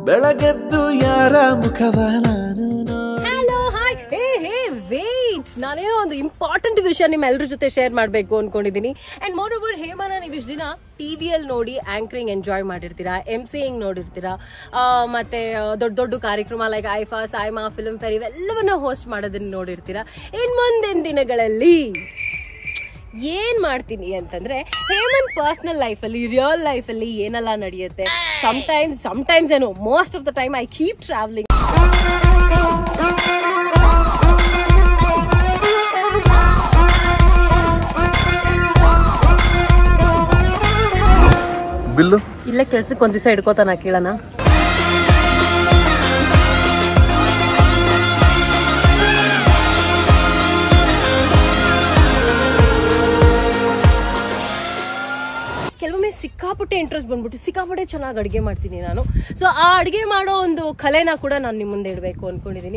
ಬೆಳಗೆದ್ದು ಯಾರ ಮುಖವ ನಾನು hello hi hey hey wait ನಾನೇನೋ ಒಂದು ಇಂಪಾರ್ಟೆಂಟ್ ವಿಷಯ ನಿಮ್ಮ ಎಲ್ಲರ ಜೊತೆ ಶೇರ್ ಮಾಡಬೇಕು ಅನ್ಕೊಂಡಿದ್ದೀನಿ ಅಂಡ್ ಮೋರ್ ಓವರ್ ಹೇಮನ ನೀವು ಇಷ್ಟು ದಿನ ಟಿವಿಯಲ್ಲಿ ನೋಡಿ ಆಂಕರಿಂಗ್ ಎಂಜಾಯ್ ಮಾಡಿರ್ತೀರಾ ಎಮ್ ಸಿಂಗ್ ನೋಡಿರ್ತೀರಾ ಆ, ಮತ್ತೆ ಆ, ದೊಡ್ಡ ದೊಡ್ಡ ಕಾರ್ಯಕ್ರಮ like IIFA SIIMA Filmfare ಇವೆಲ್ಲವನ್ನ ಹೋಸ್ಟ್ ಮಾಡೋದನ್ನ ನೋಡಿರ್ತೀರಾ ಇನ್ ಮುಂದಿನ ದಿನಗಳಲ್ಲಿ ಏನ್ ಮಾಡ್ತೀನಿ ಅಂತಂದ್ರೆ ಹೇಮನ್ ಪರ್ಸನಲ್ ಲೈಫಲ್ಲಿ ರಿಯಲ್ ಲೈಫಲ್ಲಿ ಏನೆಲ್ಲ ನಡೆಯುತ್ತೆ ಟೈಮ್ಸ್ ಟೈಮ್ಸ್ ಏನು most of the time I keep travelling ಬಿಲ್ಲು ಇಲ್ಲೇ ಕೆಲ್ಸಕ್ಕೆ ಒಂದ್ ದಿವಸ ಹಿಡ್ಕೋತಾನ ಕೇಳೋಣ ಕೆಲವೊಮ್ಮೆ ಸಿಕ್ಕಾಪಟ್ಟೆ ಇಂಟ್ರೆಸ್ಟ್ ಬಂದ್ಬಿಟ್ಟು ಸಿಕ್ಕಾಪಟ್ಟೆ ಚೆನ್ನಾಗಿ ಅಡುಗೆ ಮಾಡ್ತೀನಿ ನಾನು ಸೊ ಆ ಅಡುಗೆ ಮಾಡೋ ಒಂದು ಕಲೆನ ಕೂಡ ನಾನು ನಿಮ್ಮ ಮುಂದೆ ಇಡಬೇಕು ಅನ್ಕೊಂಡಿದ್ದೀನಿ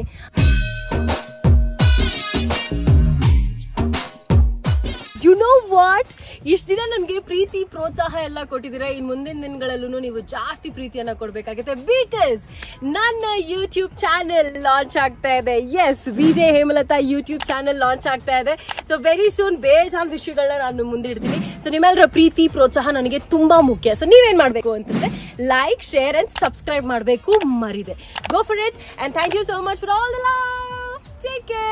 ಯು ನೋ ವಾಟ್ ಇಷ್ಟು ದಿನ ನನಗೆ ಪ್ರೀತಿ ಪ್ರೋತ್ಸಾಹ ಎಲ್ಲ ಕೊಟ್ಟಿದ್ದೀರಾ ಇನ್ನು ಮುಂದಿನ ದಿನಗಳಲ್ಲೂ ನೀವು ಜಾಸ್ತಿ ಪ್ರೀತಿಯನ್ನ ಕೊಡಬೇಕಾಗುತ್ತೆ ಬಿಕಾಸ್ ನನ್ನ ಯೂಟ್ಯೂಬ್ ಚಾನೆಲ್ ಲಾಂಚ್ ಆಗ್ತಾ ಇದೆ yes Vijay Hemalatha YouTube channel launch ಆಗ್ತಾ ಇದೆ ಸೊ ವೆರಿ ಸೂನ್ ಬೇಜಾನ್ ವಿಷಯಗಳನ್ನ ನಾನು ಮುಂದೆ ಇಡ್ತೀನಿ ಸೊ ನಿಮ್ಮೆಲ್ಲರ ಪ್ರೀತಿ ಪ್ರೋತ್ಸಾಹ ನನಗೆ ತುಂಬಾ ಮುಖ್ಯ ಸೊ ನೀವೇನ್ ಮಾಡಬೇಕು ಅಂತಂದ್ರೆ ಲೈಕ್ ಶೇರ್ ಅಂಡ್ ಸಬ್ಸ್ಕ್ರೈಬ್ ಮಾಡಬೇಕು ಮರಿದೆ go for it and thank you so much for all the love take care